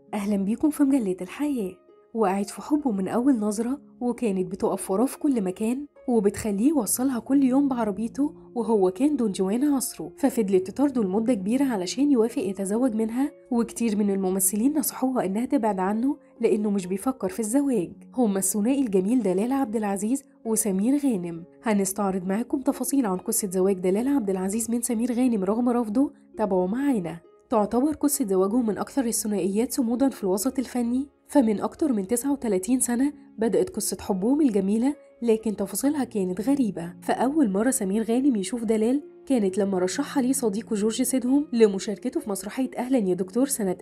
أهلا بيكم في مجلة الحياة وقعت في حبه من أول نظرة وكانت بتقف وراه في كل مكان وبتخليه يوصلها كل يوم بعربيته وهو كان دون جوان عصره ففضلت تطارده لمدة كبيرة علشان يوافق يتزوج منها وكتير من الممثلين نصحوها إنها تبعد عنه لأنه مش بيفكر في الزواج هما الثنائي الجميل دلال عبد العزيز وسمير غانم هنستعرض معاكم تفاصيل عن قصة زواج دلال عبد العزيز من سمير غانم رغم رفضه تابعوا معانا تعتبر قصة زواجهم من أكثر الثنائيات صمودا في الوسط الفني فمن أكتر من 39 سنة بدأت قصة حبهم الجميلة لكن تفاصيلها كانت غريبة فأول مرة سمير غانم يشوف دلال كانت لما رشحها ليه صديقه جورج سيدهم لمشاركته في مسرحية أهلا يا دكتور سنة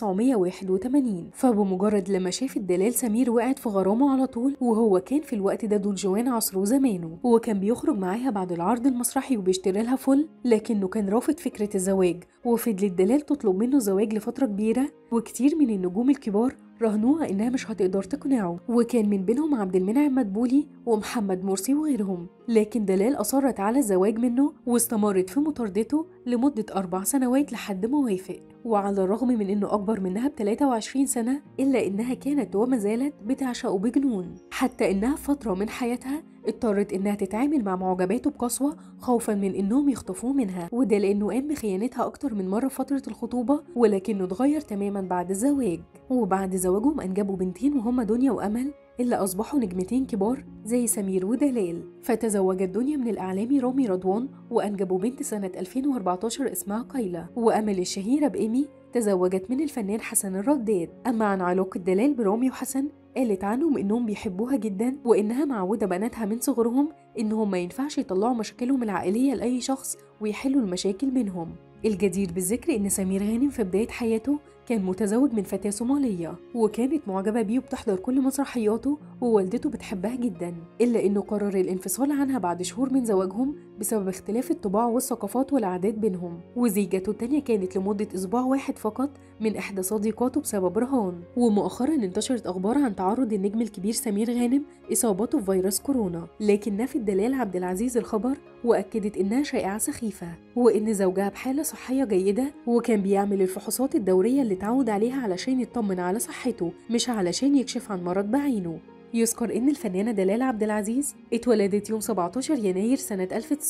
1981 فبمجرد لما شافت دلال سمير وقعت في غرامه على طول وهو كان في الوقت ده دون جوان عصره وزمانه وكان بيخرج معاها بعد العرض المسرحي وبيشتري لها فل لكنه كان رافض فكرة الزواج وفضلت دلال تطلب منه الزواج لفترة كبيرة وكتير من النجوم الكبار رهنوها انها مش هتقدر تقنعه وكان من بينهم عبد المنعم مدبولي ومحمد مرسي وغيرهم لكن دلال اصرت على الزواج منه واستمرت في مطاردته لمدة أربع سنوات لحد ما وافق وعلى الرغم من انه اكبر منها ب 23 سنة الا انها كانت وما زالت بتعشقه بجنون حتى انها في فترة من حياتها اضطرت انها تتعامل مع معجباته بقسوة خوفا من انهم يخطفوه منها وده لانه قام بخيانتها اكتر من مرة في فترة الخطوبة ولكنه اتغير تماما بعد الزواج وبعد زواجهم انجبوا بنتين وهما دنيا وامل اللي أصبحوا نجمتين كبار زي سمير ودلال فتزوجت دنيا من الإعلامي رامي رضوان وأنجبوا بنت سنة 2014 اسمها قيلة وأمل الشهيرة بإيمي تزوجت من الفنان حسن الرداد أما عن علاقة دلال برامي وحسن قالت عنهم إنهم بيحبوها جدا وإنها معودة بناتها من صغرهم إنهم ما ينفعش يطلعوا مشاكلهم العائلية لأي شخص ويحلوا المشاكل بينهم الجدير بالذكر إن سمير غانم في بداية حياته كان متزوج من فتاة صومالية وكانت معجبة بيه وبتحضر كل مسرحياته ووالدته بتحبها جدا إلا إنه قرر الانفصال عنها بعد شهور من زواجهم بسبب اختلاف الطباع والثقافات والعادات بينهم وزيجته التانية كانت لمدة أسبوع واحد فقط من إحدى صديقاته بسبب رهان ومؤخرا انتشرت أخبار عن تعرض النجم الكبير سمير غانم إصابته بفيروس كورونا لكن نفت دلال عبد العزيز الخبر وأكدت إنها شائعة سخيفة وإن زوجها بحالة صحية جيدة وكان بيعمل الفحوصات الدورية اللي اتعود عليها علشان يطمن على صحته مش علشان يكشف عن مرض بعينه يذكر إن الفنانة دلال عبد العزيز اتولدت يوم 17 يناير سنة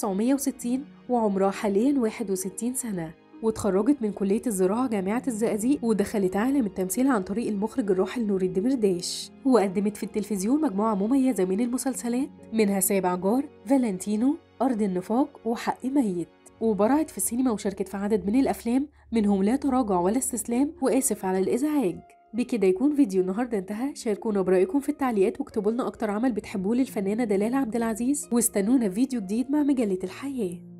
1960 وعمرها حاليا 61 سنة واتخرجت من كلية الزراعة جامعة الزقازيق ودخلت عالم التمثيل عن طريق المخرج الراحل نور الدمرداش وقدمت في التلفزيون مجموعة مميزة من المسلسلات منها سابع جار، فالنتينو، أرض النفاق وحق ميت وبرعت في السينما وشاركت في عدد من الأفلام منهم لا تراجع ولا استسلام وآسف على الإزعاج بكده يكون فيديو النهارده انتهى شاركونا برأيكم في التعليقات واكتبوا لنا أكتر عمل بتحبوه للفنانة دلال عبد العزيز واستنونا في فيديو جديد مع مجلة الحياة